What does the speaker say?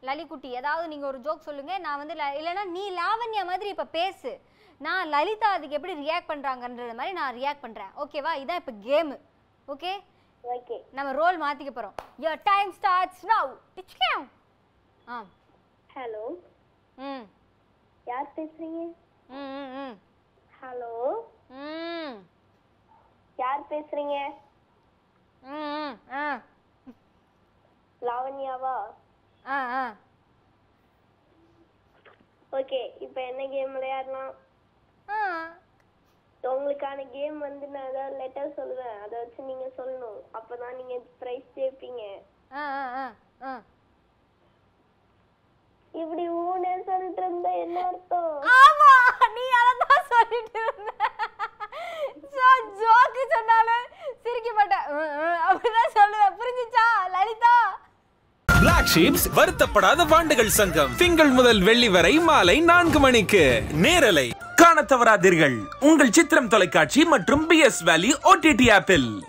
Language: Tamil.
லலிகுட்டி ஏதாவது நீங்க ஒரு ஜோக் சொல்லுங்க நான் வந்து ல- இல்லைன்னா நீ லாவண்யா மாதிரி இப்ப பேசு நான் லலிதா அதுக்கு எப்படி ரியாக்ட் பண்றாங்கன்றது மாதிரி நான் ரியாக்ட் பண்றேன் ஓகேவா இதான் இப்ப கேம் ஓகே ஓகே நம்ம ரோல் மாத்திக்க போறோம் யோர் டைம் ஸ்டார்ட்ஸ் நவ் டிச்கேம் ஆ ஹலோ ம் யார் பேசுறீங்க ம் ம் ம் ஹலோ ம் யார் பேசுறீங்க ம் ம் ஆ லாவண்யாவா ஆ ஆ ஓகே இப்போ என்ன கேம் விளையாடலாம் ஆ உங்களுக்கான கேம் வந்து நான் ஏதாவது லெட்டர் சொல்லுவேன் அதை வச்சு நீங்க சொல்லணும் அப்பதான் நீங்க பிரைஸ் ஜெயிப்பீங்க ஆ ஆ ஆ ஆ இப்படி ஊனே சொல்லிட்டு இருந்தா என்ன அர்த்தம் ஆமா நீ அதான் சொல்லிட்டு இருந்த சோ ஜோக்கு சொன்னாலும் சிரிக்க மாட்டேன் உம், உம், அப்படிதான் சொல்லுவேன் புரிஞ்சுச்சா லலிதா பிளாக் ஷீப்ஸ் வருத்தப்படாத வாண்டுகள் சங்கம் திங்கள் முதல் வெள்ளி வரை மாலை நான்கு மணிக்கு நேரலை காணத் தவறாதீர்கள் உங்கள் சித்திரம் தொலைக்காட்சி மற்றும் பி எஸ் வேலி ஓடிடி ஆப்பில்